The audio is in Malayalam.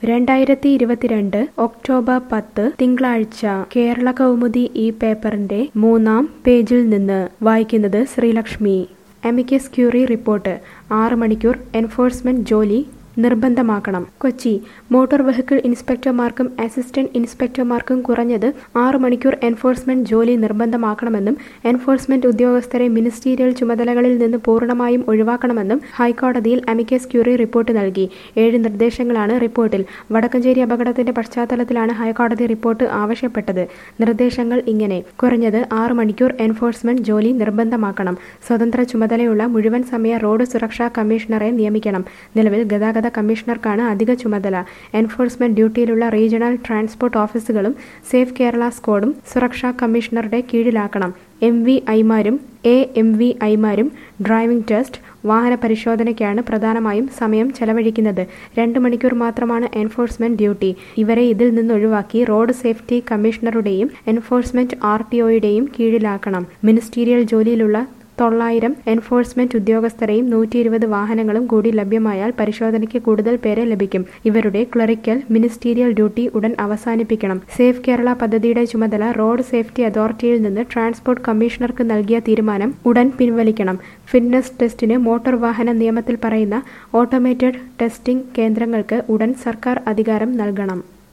രണ്ടായിരത്തി ഇരുപത്തിരണ്ട് ഒക്ടോബർ പത്ത് തിങ്കളാഴ്ച കേരള കൗമുദി ഈ പേപ്പറിന്റെ മൂന്നാം പേജിൽ നിന്ന് വായിക്കുന്നത് ശ്രീലക്ഷ്മി എമിക്കസ് ക്യൂറി റിപ്പോർട്ട് ആറ് മണിക്കൂർ എൻഫോഴ്സ്മെന്റ് ജോലി നിർബന്ധമാക്കണം കൊച്ചി മോട്ടോർ വെഹിക്കിൾ ഇൻസ്പെക്ടർമാർക്കും അസിസ്റ്റന്റ് ഇൻസ്പെക്ടർമാർക്കും കുറഞ്ഞത് ആറ് മണിക്കൂർ എൻഫോഴ്സ്മെന്റ് ജോലി നിർബന്ധമാക്കണമെന്നും എൻഫോഴ്സ്മെന്റ് ഉദ്യോഗസ്ഥരെ മിനിസ്റ്റീരിയൽ ചുമതലകളിൽ നിന്ന് പൂർണ്ണമായും ഒഴിവാക്കണമെന്നും ഹൈക്കോടതിയിൽ അമിക്കസ് ക്യൂറി റിപ്പോർട്ട് നൽകി ഏഴ് നിർദ്ദേശങ്ങളാണ് റിപ്പോർട്ടിൽ വടക്കഞ്ചേരി അപകടത്തിന്റെ പശ്ചാത്തലത്തിലാണ് ഹൈക്കോടതി റിപ്പോർട്ട് ആവശ്യപ്പെട്ടത് നിർദ്ദേശങ്ങൾ ഇങ്ങനെ കുറഞ്ഞത് ആറ് മണിക്കൂർ എൻഫോഴ്സ്മെന്റ് ജോലി നിർബന്ധമാക്കണം സ്വതന്ത്ര ചുമതലയുള്ള മുഴുവൻ സമയ റോഡ് സുരക്ഷാ കമ്മീഷണറെ നിയമിക്കണം നിലവിൽ ഗതാഗത കമ്മീഷണർക്കാണ് അധിക ചുമതല എൻഫോഴ്സ്മെന്റ് ഡ്യൂട്ടിയിലുള്ള റീജിയണൽ ട്രാൻസ്പോർട്ട് ഓഫീസുകളും സേഫ് കേരള സ്ക്വാഡും സുരക്ഷാ കമ്മീഷണറുടെ കീഴിലാക്കണം എം വി ഐമാരും എ എം വി ഐമാരും ഡ്രൈവിംഗ് ടെസ്റ്റ് വാഹന പരിശോധനയ്ക്കാണ് പ്രധാനമായും സമയം ചെലവഴിക്കുന്നത് രണ്ട് മണിക്കൂർ മാത്രമാണ് എൻഫോഴ്സ്മെന്റ് ഡ്യൂട്ടി ഇവരെ ഇതിൽ നിന്ന് ഒഴിവാക്കി റോഡ് സേഫ്റ്റി കമ്മീഷണറുടെയും എൻഫോഴ്സ്മെന്റ് ആർ ടി ഒയുടെയും കീഴിലാക്കണം മിനിസ്റ്റീരിയൽ ജോലിയിലുള്ള തൊള്ളായിരം എൻഫോഴ്സ്മെന്റ് ഉദ്യോഗസ്ഥരെയും നൂറ്റി ഇരുപത് വാഹനങ്ങളും കൂടി ലഭ്യമായാൽ പരിശോധനയ്ക്ക് കൂടുതൽ പേരെ ലഭിക്കും ഇവരുടെ ക്ലറിക്കൽ മിനിസ്റ്റീരിയൽ ഡ്യൂട്ടി ഉടൻ അവസാനിപ്പിക്കണം സേഫ് കേരള പദ്ധതിയുടെ ചുമതല റോഡ് സേഫ്റ്റി അതോറിറ്റിയിൽ നിന്ന് ട്രാൻസ്പോർട്ട് കമ്മീഷണർക്ക് നൽകിയ തീരുമാനം ഉടൻ പിൻവലിക്കണം ഫിറ്റ്നസ് ടെസ്റ്റിന് മോട്ടോർ വാഹന നിയമത്തിൽ പറയുന്ന ഓട്ടോമേറ്റഡ് ടെസ്റ്റിംഗ് കേന്ദ്രങ്ങൾക്ക് ഉടൻ സർക്കാർ അധികാരം നൽകണം